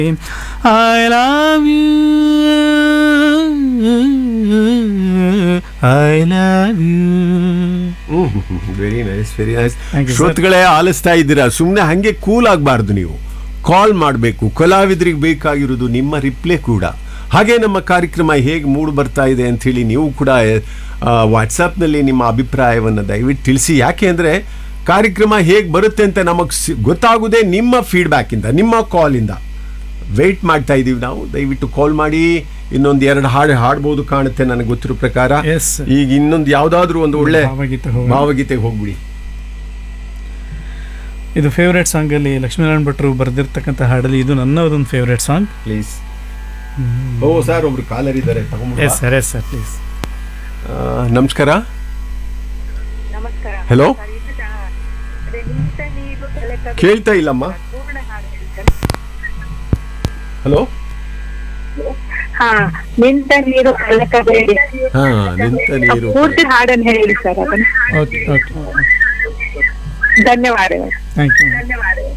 I love you. I love you. Very nice very nice Thank you, sir. ಶ್ರೋತೃಗಳೇ ಆಲಿಸ್ತಾ ಇದ್ದೀರಾ ಸುಮ್ಮನೆ ಹಂಗೆ cool ಆಗಬಾರ್ದು ನೀವು ಕಾಲ್ ಮಾಡಬೇಕು ಕಲಾವಿದರಿಗೆ ಬೇಕಾಗಿರೋದು ನಿಮ್ಮ ರಿಪ್ಲೈ ಕೂಡ ಹಾಗೆ ನಮ್ಮ ಕಾರ್ಯಕ್ರಮ ಹೇಗೆ ಮೂಡ್ ಬರ್ತಾ ಇದೆ ಅಂಥೇಳಿ ನೀವು ಕೂಡ ವಾಟ್ಸಪ್ನಲ್ಲಿ ನಿಮ್ಮ ಅಭಿಪ್ರಾಯವನ್ನು ದಯವಿಟ್ಟು ತಿಳಿಸಿ ಯಾಕೆ ಅಂದರೆ ಕಾರ್ಯಕ್ರಮ ಹೇಗೆ ಬರುತ್ತೆ ಅಂತ ನಮಗೆ ಗೊತ್ತಾಗೋದೇ ನಿಮ್ಮ ಫೀಡ್ಬ್ಯಾಕಿಂದ ನಿಮ್ಮ ಕಾಲಿಂದ ವೆಯ್ಟ್ ಮಾಡ್ತಾ ಇದ್ದೀವಿ ನಾವು ದಯವಿಟ್ಟು ಕಾಲ್ ಮಾಡಿ ಇನ್ನೊಂದು ಎರಡು ಹಾಡು ಹಾಡ್ಬೋದು ಕಾಣುತ್ತೆ ನನಗೆ ಗೊತ್ತಿರೋ ಪ್ರಕಾರ Yes, sir. ಈಗ ಇನ್ನೊಂದು ಯಾವುದಾದ್ರೂ ಒಂದು ಒಳ್ಳೆ ಭಾವಗೀತೆ ಹೋಗೋಣ. ಭಾವಗೀತೆಗೆ ಹೋಗ್ಬಿಡಿ ಇದು ಫೇವ್ರೇಟ್ ಸಾಂಗ್ ಅಲ್ಲಿ ಲಕ್ಷ್ಮೀನಾರಾಯಣ ಭಟ್ರು ಬರೆದಿರ್ತಕ್ಕಂಥ ಹಾಡಲ್ಲಿ ಇದು ನನ್ನ ಒಂದು favourite song please oh sir ಒಬ್ರು ಕಾಲರ್ ಇದ್ದಾರೆ yes sir yes sir please ನಮಸ್ಕಾರ ನಮಸ್ಕಾರ Hello? ಸರ್, ಇದು ನಾ- ಅದೇ ನಿಂತ ನೀರು ತಲೆ ಕೇಳ್ತಾ ಇಲ್ಲಮ್ಮ ಪೂರ್ಣ ಹಾಡು ಹೇಳಿ ಸರ್. ಹಲೋ ಹಾ ನಿಂತ ನೀರು ಕಲಕಬೇಡಿ ಹಾ ನಿಂತ ನೀರು ಪೂರ್ತಿ ಹಾಡನ್ನು ಹೇಳಿ ಸರ್ ಅದನ್ನು ಓಕೆ ಓಕೆ ಧನ್ಯವಾದಗಳು ಥ್ಯಾಂಕ್ ಯು ಧನ್ಯವಾದಗಳು